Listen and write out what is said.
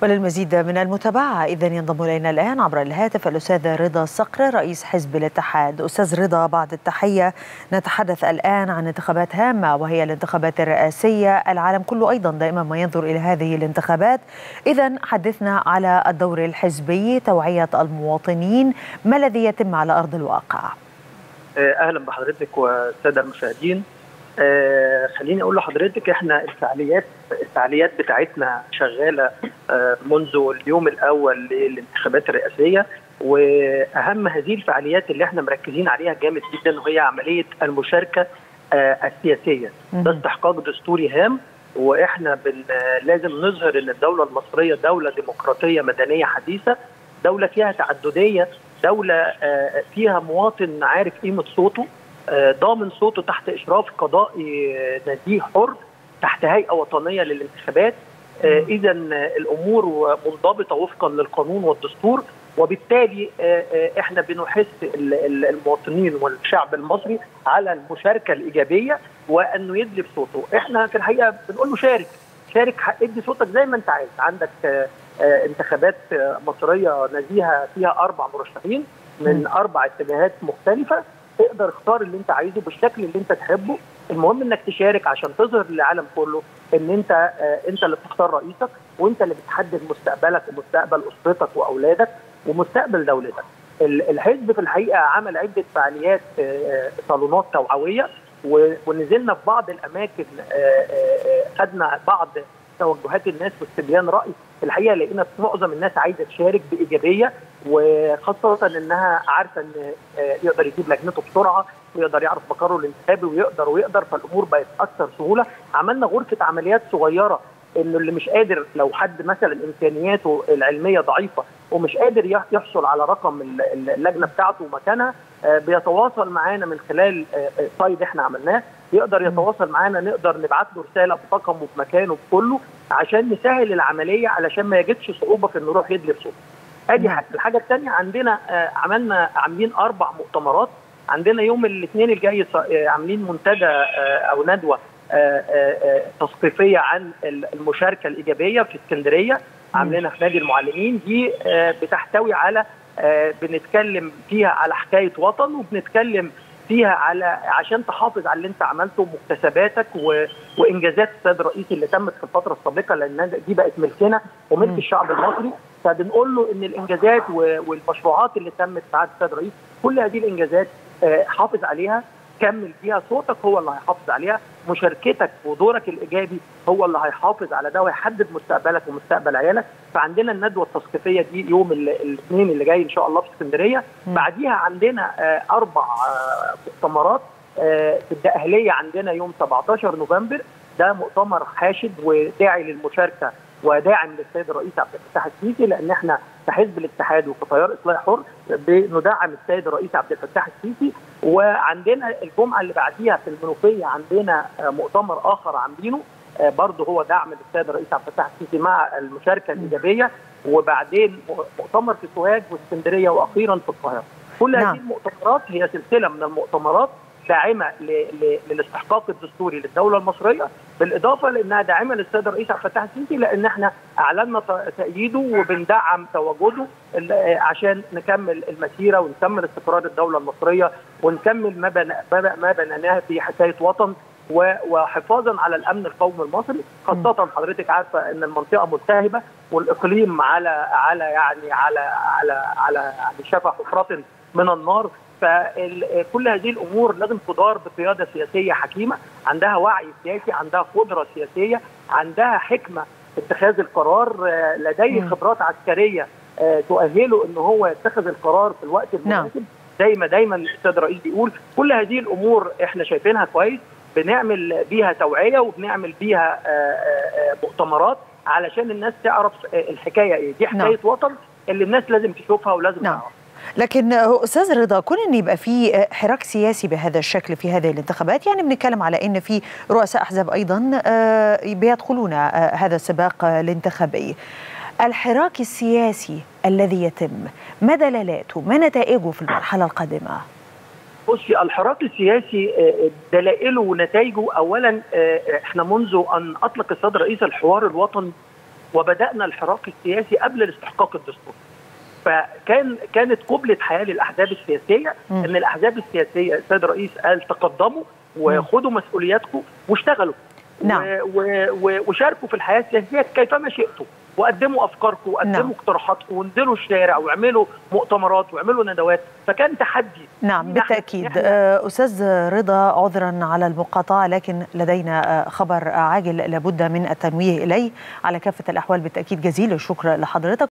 وللمزيد من المتابعة إذا ينضم إلينا الآن عبر الهاتف الأستاذ رضا صقر رئيس حزب الاتحاد أستاذ رضا بعد التحية نتحدث الآن عن انتخابات هامة وهي الانتخابات الرئاسية العالم كله أيضا دائما ما ينظر إلى هذه الانتخابات إذا حدثنا على الدور الحزبي توعية المواطنين ما الذي يتم على أرض الواقع أهلا بحضرتك والسادة المشاهدين آه خليني اقول لحضرتك احنا الفعاليات الفعاليات بتاعتنا شغاله آه منذ اليوم الاول للانتخابات الرئاسيه واهم هذه الفعاليات اللي احنا مركزين عليها جامد جدا وهي عمليه المشاركه آه السياسيه ده استحقاق دستوري هام واحنا بن لازم نظهر ان الدوله المصريه دوله ديمقراطيه مدنيه حديثه دوله فيها تعدديه دوله فيها مواطن عارف قيمه صوته ضامن صوته تحت اشراف قضائي نزيه حر تحت هيئه وطنيه للانتخابات اذا الامور منضبطه وفقا للقانون والدستور وبالتالي احنا بنحث المواطنين والشعب المصري على المشاركه الايجابيه وانه يدلي بصوته احنا في الحقيقه بنقول له شارك شارك ادي صوتك زي ما انت عايز عندك انتخابات مصريه نزيهه فيها اربع مرشحين من اربع اتجاهات مختلفه تقدر اختار اللي انت عايزه بالشكل اللي انت تحبه المهم انك تشارك عشان تظهر للعالم كله ان انت آه انت اللي بتختار رئيسك وانت اللي بتحدد مستقبلك ومستقبل اسرتك واولادك ومستقبل دولتك الحزب في الحقيقه عمل عده فعاليات آه صالونات توعويه ونزلنا في بعض الاماكن آه خدنا بعض توجهات الناس واستبيان راي الحقيقه لقينا معظم الناس عايزه تشارك بايجابيه وخاصه انها عارفه ان يقدر يجيب لجنته بسرعه ويقدر يعرف مقره الانتخابي ويقدر ويقدر فالامور بقت اكثر سهوله عملنا غرفه عمليات صغيره انه اللي مش قادر لو حد مثلا امكانياته العلميه ضعيفه ومش قادر يحصل على رقم اللجنه بتاعته ومكانها بيتواصل معانا من خلال سايد احنا عملناه يقدر يتواصل معانا نقدر نبعت له رساله برقمه بمكانه بكله عشان نسهل العمليه علشان ما يجدش صعوبه في انه يروح يدلي بصوته. ادي حاجه، الحاجه الثانيه عندنا عملنا عاملين اربع مؤتمرات عندنا يوم الاثنين الجاي عاملين منتدى او ندوه تثقيفيه عن المشاركه الايجابيه في اسكندريه عاملينها في نادي المعلمين دي بتحتوي على بنتكلم فيها على حكايه وطن وبنتكلم فيها على عشان تحافظ على اللي انت عملته مكتسباتك و... وانجازات السيد الرئيس اللي تمت في الفتره السابقه لان دي بقت ملكنا وملك الشعب المصري فبنقول له ان الانجازات و... والمشروعات اللي تمت في عهد السيد الرئيس كل هذه الانجازات حافظ عليها كمل فيها صوتك هو اللي هيحافظ عليها مشاركتك ودورك الايجابي هو اللي هيحافظ على ده ويحدد مستقبلك ومستقبل عيالك فعندنا الندوه التثقيفيه دي يوم الاثنين اللي جاي ان شاء الله في اسكندريه بعديها عندنا اربع مؤتمرات في الدقهليه عندنا يوم 17 نوفمبر ده مؤتمر حاشد وداعي للمشاركه وداعم للسيد الرئيس عبد الفتاح السيسي لان احنا كحزب الاتحاد وكتيار اصلاح حر بندعم السيد الرئيس عبد الفتاح السيسي وعندنا الجمعه اللي بعديها في المنوفيه عندنا مؤتمر اخر عاملينه برضه هو دعم للسيد الرئيس عبد الفتاح السيسي مع المشاركه الايجابيه وبعدين مؤتمر في سوهاج واسكندريه واخيرا في القاهره. كل هذه المؤتمرات هي سلسله من المؤتمرات داعمه للاستحقاق الدستوري للدوله المصريه بالاضافه لانها داعمه للسيد الرئيس عبد الفتاح السيسي لان احنا اعلنا تأييده وبندعم تواجده عشان نكمل المسيره ونكمل استقرار الدوله المصريه ونكمل ما بنا ما بنيناه في حكايه وطن وحفاظا على الامن القومي المصري خاصه حضرتك عارفه ان المنطقه ملتهبه والاقليم على على يعني على على على شفا حفره من النار فكل هذه الامور لازم تدار بقياده سياسيه حكيمه عندها وعي سياسي عندها قدره سياسيه عندها حكمه في اتخاذ القرار لديه خبرات عسكريه تؤهله ان هو يتخذ القرار في الوقت المناسب زي ما دايما الاستاذ الرئيس بيقول كل هذه الامور احنا شايفينها كويس بنعمل بيها توعيه وبنعمل بيها مؤتمرات علشان الناس تعرف الحكايه ايه دي حكايه وطن اللي الناس لازم تشوفها ولازم نعم. تعرفها لكن استاذ رضا كون ان يبقى في حراك سياسي بهذا الشكل في هذه الانتخابات يعني بنتكلم على ان في رؤساء احزاب ايضا بيدخلون هذا السباق الانتخابي الحراك السياسي الذي يتم ما دلالاته ما نتائجه في المرحله القادمه بصي الحراك السياسي دلائله ونتائجه اولا احنا منذ ان اطلق السيد الرئيس الحوار الوطني وبدانا الحراك السياسي قبل الاستحقاق الدستوري فكان كانت قبلة حياه للاحزاب السياسيه م. ان الاحزاب السياسيه السيد الرئيس قال تقدموا وخدوا مسؤولياتكم واشتغلوا نعم. وشاركوا في الحياه السياسيه كيفما شئتم وقدموا افكاركم وقدموا نعم. اقتراحاتكم وانزلوا الشارع واعملوا مؤتمرات واعملوا ندوات فكان تحدي نعم بالتاكيد استاذ رضا عذرا على المقاطعه لكن لدينا خبر عاجل لابد من التنويه اليه على كافه الاحوال بالتاكيد جزيل الشكر لحضرتك